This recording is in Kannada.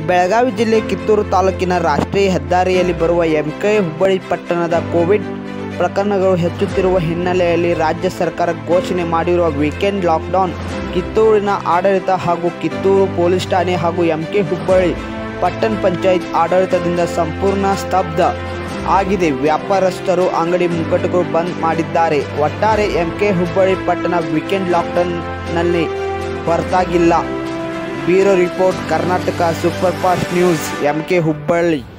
ಬೆಳಗಾವಿ ಜಿಲ್ಲೆ ಕಿತ್ತೂರು ತಾಲೂಕಿನ ರಾಷ್ಟ್ರೀಯ ಹೆದ್ದಾರಿಯಲ್ಲಿ ಬರುವ ಎಂಕೆ ಹುಬ್ಬಳ್ಳಿ ಪಟ್ಟಣದ ಕೋವಿಡ್ ಪ್ರಕರಣಗಳು ಹೆಚ್ಚುತ್ತಿರುವ ಹಿನ್ನೆಲೆಯಲ್ಲಿ ರಾಜ್ಯ ಸರ್ಕಾರ ಘೋಷಣೆ ಮಾಡಿರುವ ವೀಕೆಂಡ್ ಲಾಕ್ಡೌನ್ ಕಿತ್ತೂರಿನ ಆಡಳಿತ ಹಾಗೂ ಕಿತ್ತೂರು ಪೊಲೀಸ್ ಠಾಣೆ ಹಾಗೂ ಎಂಕೆ ಹುಬ್ಬಳ್ಳಿ ಪಟ್ಟಣ ಪಂಚಾಯತ್ ಆಡಳಿತದಿಂದ ಸಂಪೂರ್ಣ ಸ್ತಬ್ಧ ಆಗಿದೆ ವ್ಯಾಪಾರಸ್ಥರು ಅಂಗಡಿ ಮುಗ್ಗಟ್ಟುಗಳು ಬಂದ್ ಮಾಡಿದ್ದಾರೆ ಒಟ್ಟಾರೆ ಎಂಕೆ ಹುಬ್ಬಳ್ಳಿ ಪಟ್ಟಣ ವೀಕೆಂಡ್ ಲಾಕ್ಡೌನ್ನಲ್ಲಿ ಹೊರತಾಗಿಲ್ಲ bureau report Karnataka super fast news MK Hubballi